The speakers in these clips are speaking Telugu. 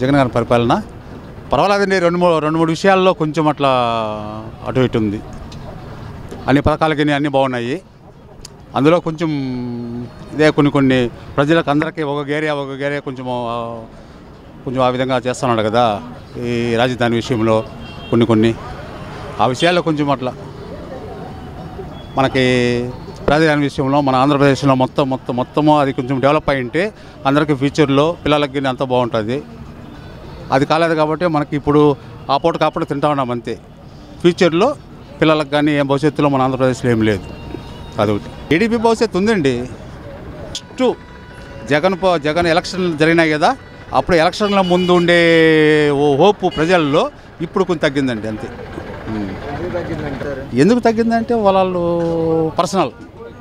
జగన్ గారి పరిపాలన పర్వాలేదండి రెండు మూడు రెండు మూడు విషయాల్లో కొంచెం అట్లా అటు ఇటు ఉంది అన్ని పథకాలకి అన్నీ బాగున్నాయి అందులో కొంచెం ఇదే కొన్ని కొన్ని ప్రజలకు అందరికీ ఒక ఏరియా ఒక ఏరియా కొంచెం ఆ, కొంచెం ఆ విధంగా చేస్తున్నాడు కదా ఈ రాజధాని విషయంలో కొన్ని కొన్ని ఆ విషయాల్లో కొంచెం అట్లా మనకి రాజధాని విషయంలో మన ఆంధ్రప్రదేశ్లో మొత్తం మొత్తం మొత్తము అది కొంచెం డెవలప్ అయి ఉంటే అందరికీ ఫ్యూచర్లో పిల్లలకి గిన్నె అంతా బాగుంటుంది అది కాలేదు కాబట్టి మనకి ఇప్పుడు ఆ పూట కాపట తింటా ఉన్నాం అంతే ఫ్యూచర్లో పిల్లలకు కానీ ఏం భవిష్యత్తులో మన ఆంధ్రప్రదేశ్లో ఏం లేదు అదొకటి టీడీపీ భవిష్యత్తు ఉందండి ఫస్ట్ జగన్ పో- జగన్ ఎలక్షన్లు జరిగినాయి కదా అప్పుడు ఎలక్షన్ల ముందు ఉండే ఓ హోప్ ప్రజల్లో ఇప్పుడు కొంచెం తగ్గిందండి అంతే ఉం. ఎందుకు తగ్గిందంటారు ఎందుకు తగ్గిందంటే వాళ్ళు పర్సనల్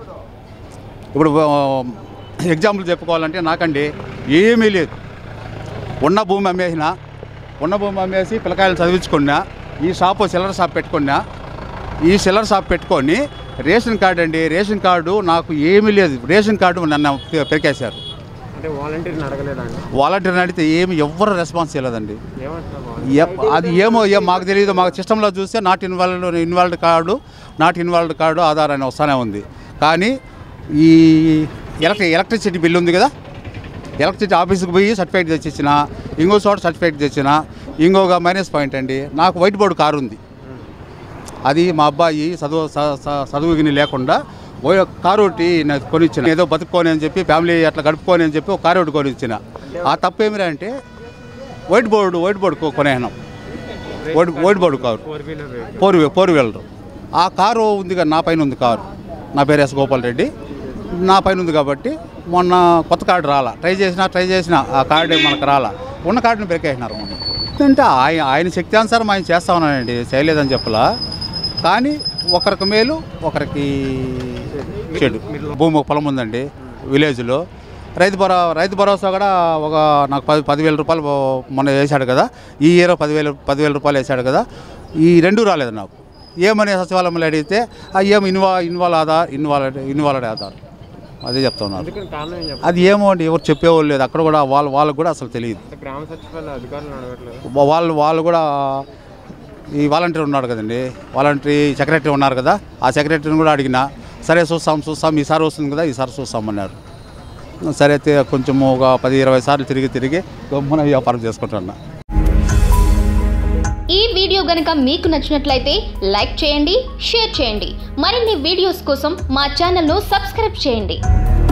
ఇప్పుడు ఎగ్జాంపుల్ చెప్పుకోవాలంటే నాకండి ఏమీ లేదు ఉన్న భూమి అమ్మేసిన ఉన్న భూమి అమ్మేసి పిల్లకాయలు చదివించుకున్నా ఈ షాపు చిల్లర షాప్ పెట్టుకున్నా ఈ చిల్లర షాప్ పెట్టుకొని రేషన్ కార్డు అండి రేషన్ కార్డు నాకు ఏమీ లేదు రేషన్ కార్డు నన్ను పె- పెరికేశారు అంటే వాలంటీర్ని అడగలేదండి వాలంటీర్ని అడిగితే ఏమి ఎవ్వరు రెస్పాన్స్ చేయలేదండి ఏమంటున్నారు ఎప్- అది ఏమో ఏం మాకు తెలియదు మాకు సిస్టంలో చూస్తే not involved involved card not involved card Aadhaar అని వస్తానే ఉంది కానీ ఈ ఎలక్ట్రి ఎలక్ట్రిసిటీ బిల్ ఉంది కదా ఎలక్ట్రిసిటీ ఆఫీస్కి పోయి సర్టిఫికేట్ తెచ్చిచ్చిన ఇంకో చోట సర్టిఫికేట్ తెచ్చిన ఇంకొక మైనస్ పాయింట్ అండి నాకు వైట్ బోర్డు కారు ఉంది అది మా అబ్బాయి చదువు చ- చ- చదువు గిని లేకుండా ఓ కారు ఒకటి నాకు కొనిచ్చిన ఏదో బతుక్కోని అని చెప్పి ఫ్యామిలీ అట్లా గడుపుకొని అని చెప్పి ఒక కారు ఒకటి కొనిచ్చిన ఆ తప్పు ఏమిరా అంటే వైట్ బోర్డు వైట్ బోర్డు కొ- కొనేసినాం white white board car four wheeler vehicle four వీ- ఫోర్ వీలర్ ఆ కారు ఉంది కదా నా పైన ఉంది కారు నా పేరు ఎస్ గోపాల్ రెడ్డి నా పైన ఉంది కాబట్టి మొన్న కొత్త కార్డు రాలా ట్రై చేసినా ట్రై చేసినా ఆ కార్డు మనకు రాలా ఉన్న కార్డుని పెరికేసినారు మొన్న అంటే ఆయన ఆయన శక్తి అనుసారం ఆయన చేస్తా ఉన్నానండి చేయలేదని చెప్పలా కానీ ఒకరికి మేలు ఒకరికి చెడు భూమి ఒక పొలం ఉందండి విలేజ్లో రైతు భరో రైతు భరోసా కూడా ఒక నాకు పది పదివేల రూపాయలు మొన్న వేశాడు కదా ఈ ఇయర్ పదివేలు పదివేల రూపాయలు వేశాడు కదా ఈ రెండు రాలేదు నాకు ఏమని సచివాలయంలో అడిగితే ఆ ఏం ఇన్వా involve Aadhaar involve involved Aadhaar అదే చెప్తా ఉన్నారు అందుకని కారణం ఏం చెప్పారు అది ఏమో అండి ఎవరు చెప్పేవాళ్ళు లేదు అక్కడ కూడా వాళ్ళ వాళ్ళకు కూడా అసలు తెలియదు అంటే గ్రామ సచివాలయ అధికారులు అడగట్లేదు వా- వాళ్ళు వాళ్ళు కూడా ఈ వాలంటీర్ ఉన్నాడు కదండి వాలంటరీ సెక్రటరీ ఉన్నారు కదా ఆ సెక్రటరీని కూడా అడిగిన సరే చూస్తాం చూస్తాం ఈసారి వస్తుంది కదా ఈసారి చూస్తామన్నారు సరే అయితే కొంచెం ఒక పది ఇరవై సార్లు తిరిగి తిరిగి గమ్మున వ్యాపారం చేసుకుంటున్నా ఈ వీడియో గనుక మీకు నచ్చినట్లయితే లైక్ చేయండి షేర్ చేయండి మరిన్ని వీడియోస్ కోసం మా ఛానల్ను సబ్స్క్రైబ్ చేయండి